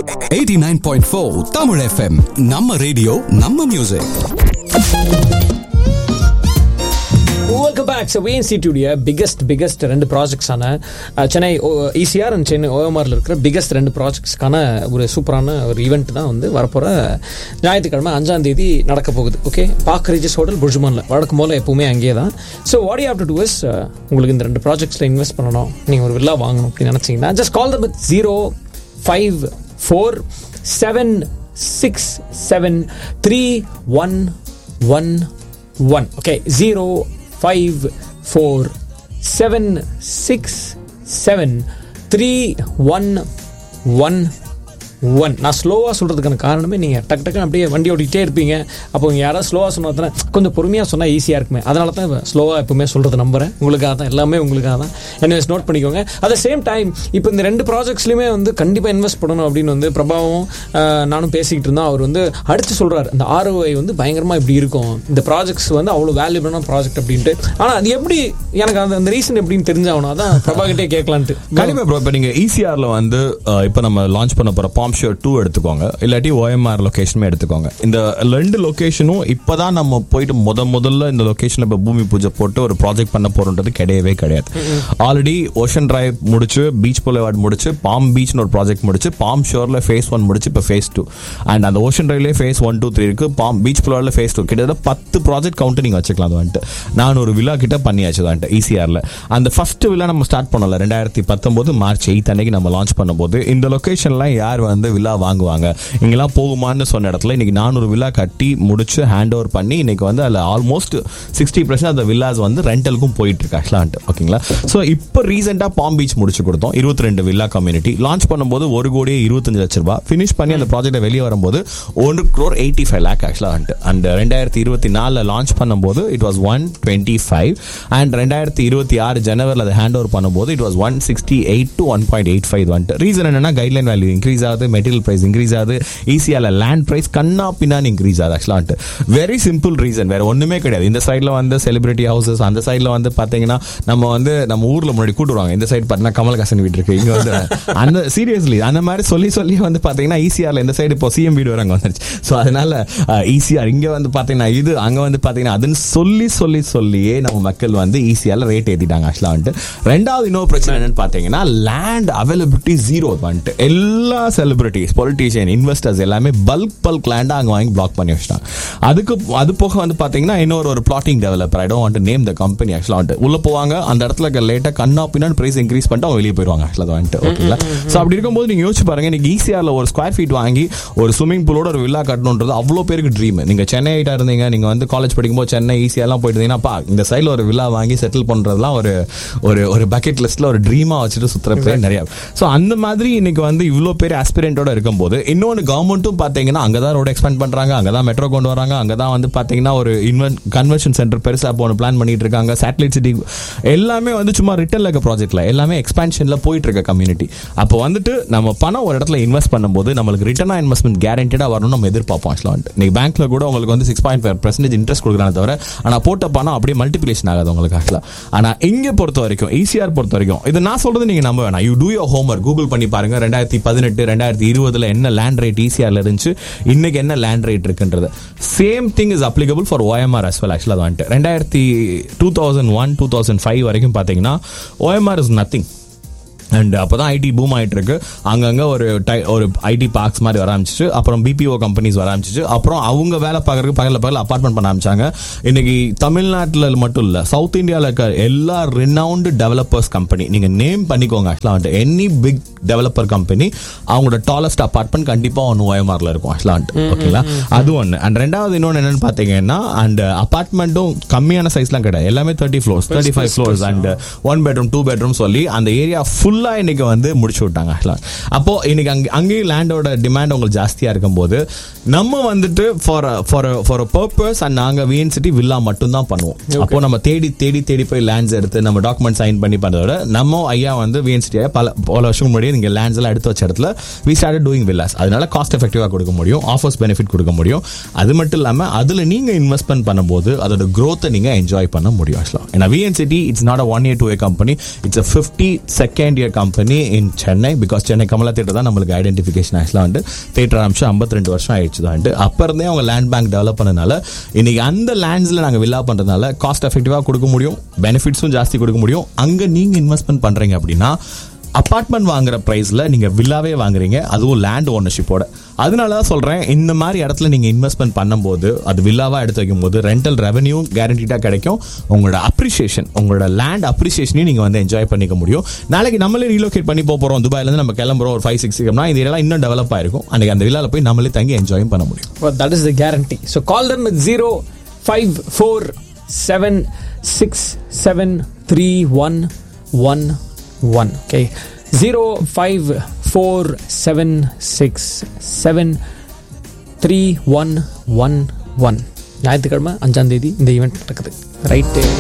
89.4 Tamil FM நம்ம radio நம்ம music welcome back so விஎன்சிடியுடைய பிக்கஸ்ட் பிக்கஸ்ட் ரெண்டு ப்ராஜெக்ட்ஸான சென்னை இசிஆர் அண்ட் சென்னை ஓஎம்ஆரில் இருக்கிற பிக்கஸ்ட் ரெண்டு ப்ராஜெக்ட்ஸ்க்கான ஒரு சூப்பரான ஒரு ஈவெண்ட் தான் வந்து வரப்போகிற ஞாயிற்றுக்கிழமை அஞ்சாம் தேதி நடக்க போகுது ஓகே பாக் ரிஜஸ் ஹோட்டல் புர்ஜுமானில் வழக்கம் போல் எப்பவுமே அங்கேயே தான் so what you have to do is உங்களுக்கு இந்த ரெண்டு ப்ராஜெக்ட்ஸில் இன்வெஸ்ட் பண்ணணும் நீங்கள் ஒரு வில்லா வாங்கணும் அப்படின்னு நினச்சிங்கன்னா just call the with zero five four seven six seven three one one one okay zero five four seven six seven three one one one நான் ஸ்லோவாக சொல்கிறதுக்கான காரணமே நீங்கள் டக்கு டக்குன்னு அப்படியே வண்டி ஓட்டிகிட்டே இருப்பீங்க அப்போ நீங்கள் யாராவது ஸ்லோவாக சொன்னா கொஞ்சம் பொறுமையாக சொன்னால் ஈஸியாக இருக்குமே அதனால தான் ஸ்லோவாக எப்பவுமே சொல்கிறது நம்புறேன் உங்களுக்காக தான் எல்லாமே உங்களுக்காக தான் என்எஸ் நோட் பண்ணிக்கோங்க அட் த சேம் டைம் இப்போ இந்த ரெண்டு ப்ராஜெக்ட்ஸ்லையுமே வந்து கண்டிப்பாக இன்வெஸ்ட் பண்ணணும் அப்படின்னு வந்து பிரபாவும் ஆஹ், நானும் பேசிக்கிட்டு இருந்தோம் அவர் வந்து அடுத்து சொல்கிறார் இந்த ஆர்ஓஐ வந்து பயங்கரமாக இப்படி இருக்கும் இந்த ப்ராஜெக்ட்ஸ் வந்து அவ்வளோ வேல்யூபிளான ப்ராஜெக்ட் அப்படின்ட்டு ஆனால் அது எப்படி எனக்கு அந்த அந்த ரீசன் எப்படின்னு தெரிஞ்சாகணும் அதான் பிரபா கிட்டே கேட்கலான்ட்டு கண்டிப்பா ப்ரோ இப்போ நீங்க ஈசிஆர்ல வந்து அஹ், இப்போ நம்ம லான்ச் பண்ண போற பாம் ஷோர் டூ எடுத்துக்கோங்க இல்லாட்டி ஓஎம்ஆர் லொகேஷனுமே எடுத்துக்கோங்க இந்த ரெண்டு லொகேஷனும் இப்பதான் நம்ம போயிட்டு முத முதல்ல இந்த லொகேஷன்ல இப்போ பூமி பூஜை போட்டு ஒரு ப்ராஜெக்ட் பண்ண போறோன்றது கிடையவே கிடையாது ஆல்ரெடி ஓஷன் டிரைவ் முடிச்சு பீச் புலவார்ட் முடிச்சு பாம் பீச்னு ஒரு ப்ராஜெக்ட் முடிச்சு பாம் ஷோர்ல ஃபேஸ் ஒன் முடிச்சு இப்போ ஃபேஸ் டூ அண்ட் அந்த ஓஷன் டிரைவ்லேயே ஃபேஸ் ஒன் டூ த்ரீ இருக்கு பாம் பீச் புலவார்ல ஃபேஸ் டூ கிட்டத்தட்ட பத்து ப்ராஜெக்ட் கவுண்ட் நீங்க வச்சுக்கலாம் அது வந்துட்டு நான் ஒரு விழா கிட்ட பண்ணியாச்சு அது வந்துட்டு ஈசிஆர்ல அந்த ஃபர்ஸ்ட் விழா நம்ம ஸ்டார்ட் பண்ணல ரெண்டாயிரத்தி பத்தொன்பது மார்ச் எயித் அன்னைக்கு நம்ம லான்ச் பண்ணும்போது இந்த லொகேஷன்லாம் யார் வந்து விழா வாங்குவாங்க இங்கெல்லாம் போகுமான்னு சொன்ன இடத்துல இன்னைக்கு நானூறு விழா கட்டி முடிச்சு ஹேண்ட் ஓவர் பண்ணி இன்னைக்கு வந்து அதில் ஆல்மோஸ்ட் சிக்ஸ்டி பர்சன்ட் அந்த வில்லாஸ் வந்து ரெண்டலுக்கும் போயிட்டு இருக்கு ஆக்சுவலான்ட்டு ஓகேங்களா ஸோ இப்போ ரீசெண்டாக பாம் பீச் முடிச்சு கொடுத்தோம் இருபத்தி ரெண்டு வில்லா கம்யூனிட்டி லான்ச் பண்ணும்போது ஒரு கோடியே இருபத்தஞ்சு லட்ச ரூபாய் ஃபினிஷ் பண்ணி அந்த ப்ராஜெக்ட் வெளியே வரும்போது ஒன்று க்ரோர் எயிட்டி ஃபைவ் லேக் ஆக்சுவலாக அண்ட் ரெண்டாயிரத்தி இருபத்தி நாலில் லான்ச் பண்ணும்போது it was one twenty five and ரெண்டாயிரத்தி இருபத்தி ஆறு ஜனவரில் அதை ஹேண்ட் ஓவர் பண்ணும்போது it was one sixty eight to one point eight five வந்துட்டு ரீசன் என்னன்னா கைட்லைன் வேல்யூ இன்க்ரீஸ் ஆகுது மெட்டீரியல் பிரைஸ் இன்க்ரீஸ் ஆகுது ஈஸியாக லேண்ட் பிரைஸ் கண்ணா பின்னான்னு இன்க்ரீஸ் ஆகுது ஆக்சுவலாக வெரி சிம்பிள் ரீசன் வேற ஒண்ணுமே கிடையாது இந்த சைடில் வந்து செலிபிரிட்டி ஹவுசஸ் அந்த சைடில் வந்து பார்த்தீங்கன்னா நம்ம வந்து நம்ம ஊரில் முன்னாடி கூட்டுருவாங்க இந்த சைடு பார்த்தீங்கன்னா கமல்ஹாசன் வீடு இருக்கு இங்கே வந்து அந்த சீரியஸ்லி அந்த மாதிரி சொல்லி சொல்லி வந்து பார்த்தீங்கன்னா ஈஸியாரில் இந்த சைடு இப்போ சிஎம் வீடு வர அங்கே வந்துருச்சு ஸோ அதனால ஈஸியார் இங்கே வந்து பார்த்தீங்கன்னா இது அங்கே வந்து பார்த்தீங்கன்னா அதுன்னு சொல்லி சொல்லி சொல்லியே நம்ம மக்கள் வந்து ஈஸியால ரேட் ஏற்றிட்டாங்க ஆக்சுவலாக வந்துட்டு ரெண்டாவது இன்னொரு பிரச்சனை என்னன்னு பார்த்தீங்கன்னா லேண்ட் அவைலபிலிட்டி ஜீரோ வந்துட்டு எல்லா செலிபிரிட்டிஸ் பொலிட்டீஷியன் இன்வெஸ்டர்ஸ் எல்லாமே பல்க் பல்க் லேண்டை அங்கே வாங்கி பிளாக் பண்ணி வச்சிட்டாங்க அதுக்கு அது போக வந்து பார்த்தீங்கன்னா இன்னொரு ஒரு plotting developer I don't name the company ஆக்சுவலாக வந்துட்டு உள்ள போவாங்க அந்த இடத்துல லேட்டாக கண்ணா பின்னாடி பிரைஸ் இன்க்ரீஸ் பண்ணிட்டு அவங்க வெளியே போயிடுவாங்க ஆக்சுவலாக வந்துட்டு ஓகேங்களா ஸோ அப்படி இருக்கும்போது நீங்கள் யோசிச்சு பாருங்க இன்னைக்கு ஈஸியாரில் ஒரு ஸ்கொயர் ஃபீட் வாங்கி ஒரு ஸ்விமிங் பூலோட ஒரு வில்லா கட்டணுன்றது அவ்வளோ பேருக்கு ட்ரீம் நீங்க சென்னை ஐட்டா இருந்தீங்க நீங்க வந்து காலேஜ் படிக்கும்போது சென்னை ஈஸியாலாம் போயிட்டு இருந்தீங்கன்னா பா இந்த சைடில் ஒரு வில்லா வாங்கி செட்டில் பண்றதுலாம் ஒரு ஒரு ஒரு பக்கெட் லிஸ்ட்ல ஒரு ட்ரீமா வச்சுட்டு சுத்துற பேர் நிறைய ஸோ அந்த மாதிரி இன்னைக்கு வந்து இவ்வளோ பேர் ஆஸ்பிரண்டோட இருக்கும்போது இன்னொன்று கவர்மெண்ட்டும் பார்த்தீங்கன்னா அங்கே தான் ரோடு எக்ஸ்பேண்ட் பண்றாங்க அங்கே தான் மெட்ரோ கொண்டு வராங்க அங்கே தான் வந்து பார்த்தீங்கன்னா ஒரு இன்வென்ட் கன்வென்ஷன் சென்டர் பெருசாக இப்போ ஒன்று பிளான் பண்ணிட்டு இருக்காங்க சேட்டலைட் சிட்டி எல்லாமே வந்து சும்மா ரிட்டர்ன் இருக்க ப்ராஜெக்ட்ல எல்லாமே எக்ஸ்பான்ஷன்ல போயிட்டு இருக்க கம்யூனிட்டி அப்போ வந்துட்டு நம்ம பணம் ஒரு இடத்துல இன்வெஸ்ட் பண்ணும்போது நம்மளுக்கு ரிட்டர்ன் இன்வெஸ்ட்மெண்ட் கேரண்டடா வரணும் நம்ம எதிர்பார்ப்போம் ஆக்சுவலாக இன்னைக்கு பேங்க்ல கூட உங்களுக்கு வந்து six point five percentage interest கொடுக்குறாங்க தவிர ஆனால் போட்ட பணம் அப்படியே மல்டிபிளேஷன் ஆகாது உங்களுக்கு ஆக்சுவலாக ஆனால் இங்கே பொறுத்த வரைக்கும் ஈசிஆர் பொறுத்த வரைக்கும் இது நான் சொல்றது நீங்க நம்ப வேணாம் you do your homework Google பண்ணி பாருங்க ரெண்டாயிரத்தி பதினெட்டு ரெண்டாயிரத்தி இருபதுல என்ன லேண்ட் ரேட் ஈசிஆர்ல இருந்துச்சு இன்னைக்கு என்ன லேண்ட் ரேட் இருக்குன்றது same thing is applicable for OMR as well ஆக்சுவலாக வந்துட்டு ரெண்டாயிரத்தி two thousand one two thousand five வரைக்கும் பார்த்தீங்கன்னா ஓஎம்ஆர் இஸ் நத்திங் அண்ட் அப்போ தான் ஐடி பூம் ஆயிட்டு இருக்கு அங்கங்க ஒரு டை ஒரு ஐடி பார்க்ஸ் மாதிரி வர ஆரம்பிச்சிச்சு அப்புறம் பிபிஓ கம்பெனிஸ் வர ஆரம்பிச்சிச்சு அப்புறம் அவங்க வேலை பார்க்கறதுக்கு பக்கத்தில் பக்கத்தில் அப்பார்ட்மெண்ட் பண்ண ஆரம்பிச்சாங்க இன்னைக்கு தமிழ்நாட்டில் மட்டும் இல்லை சவுத் இந்தியாவில் இருக்க எல்லா ரினவுண்டு டெவலப்பர்ஸ் கம்பெனி நீங்கள் நேம் பண்ணிக்கோங்க ஆக்சுவலாக வந்துட்டு எனி பிக் டெவலப்பர் கம்பெனி அவங்களோட டாலஸ்ட் அப்பார்ட்மெண்ட் கண்டிப்பாக ஒன்று ஓஎம்ஆர்ல இருக்கும் ஆக்சுவலாக வந்துட்டு ஓகேங்களா அது ஒன்று அண்ட் ரெண்டாவது இன்னொன்று என்னன்னு பார்த்தீங்கன்னா அண்ட் அப்பார்ட்மெண்ட்டும் கம்மியான சைஸ்லாம் கிடையாது எல்லாமே thirty floors thirty five floors and one bedroom two bedroom சொல்லி அந்த ஏரியா ஃபுல்லா இன்னைக்கு வந்து முடிச்சு விட்டாங்க actually. அப்போ இன்னைக்கு அங்க அங்கேயும் லேண்டோட டிமாண்ட் உங்களுக்கு ஜாஸ்தியா இருக்கும்போது நம்ம வந்துட்டு for for for purpose and நாங்க விஎன் சிட்டி வில்லா மட்டும் தான் பண்ணுவோம் அப்போ நம்ம தேடி தேடி தேடி போய் லேண்ட்ஸ் எடுத்து நம்ம டாக்குமெண்ட் சைன் பண்ணி பண்றத விட நம்ம ஐயா வந்து விஎன் சிட்டி பல பல வருஷம் முன்னாடி நீங்க லேண்ட்ஸ் எல்லாம் எடுத்து வச்ச இடத்துல வி ஸ்டார்ட் டூயிங் வில்லாஸ் அதனால காஸ்ட் எஃபெக்டிவா கொடுக்க முடியும் ஆஃபர்ஸ் பெனிஃபிட் கொடுக்க முடியும் அது மட்டும் இல்லாம அதுல நீங்க இன்வெஸ்ட்மெண்ட் பண்ணும்போது அதோட growth நீங்க என்ஜாய் பண்ண முடியும் ஆக்சுவலா ஏன்னா VN city it's not a one year two year company it's a fifty second year பெரிய company in Chennai because Chennai Kamala theatre தான் நம்மளுக்கு ஐடென்டிஃபிகேஷன் ஆக்சுவலாக வந்து தேட்டர் ஆரம்பிச்சு 52 வருஷம் ஆயிடுச்சு தான் அப்போ இருந்தே அவங்க லேண்ட் பேங்க் டெவலப் பண்ணனால இன்னைக்கு அந்த லேண்ட்ஸில் நாங்கள் வில்லா பண்ணுறதுனால காஸ்ட் எஃபெக்டிவாக கொடுக்க முடியும் பெனிஃபிட்ஸும் ஜாஸ்தி கொடுக்க முடியும் அங்கே நீங்கள் இன்வெஸ்ட்மெண்ட் பண்ணுறீங்க அப்படின்னா அப்பார்ட்மெண்ட் வாங்குற பிரைஸ்ல நீங்க வில்லாவே வாங்குறீங்க அதுவும் லேண்ட் ஓனர்ஷிப்போட அதனால தான் சொல்றேன் இந்த மாதிரி இடத்துல நீங்க இன்வெஸ்ட்மெண்ட் பண்ணும்போது அது வில்லாவா எடுத்து வைக்கும் போது ரெண்டல் ரெவன்யூ கேரண்டீடா கிடைக்கும் உங்களோட அப்ரிசியேஷன் உங்களோட லேண்ட் அப்ரிசியேஷனையும் நீங்க வந்து என்ஜாய் பண்ணிக்க முடியும் நாளைக்கு நம்மளே ரீலோகேட் பண்ணி போக போறோம் துபாயில இருந்து நம்ம கிளம்புறோம் ஒரு ஃபைவ் சிக்ஸ் இந்த ஏரியா இன்னும் டெவலப் ஆயிருக்கும் அன்னைக்கு அந்த வில்லால போய் நம்மளே தங்கி என்ஜாயும் பண்ண முடியும் Well, that is the guarantee. So call them at zero five four seven six seven three one one one. Okay, zero five four seven six seven three one one one ஞாயிற்றுக்கிழமை அஞ்சாம் தேதி இந்த ஈவெண்ட் நடக்குது right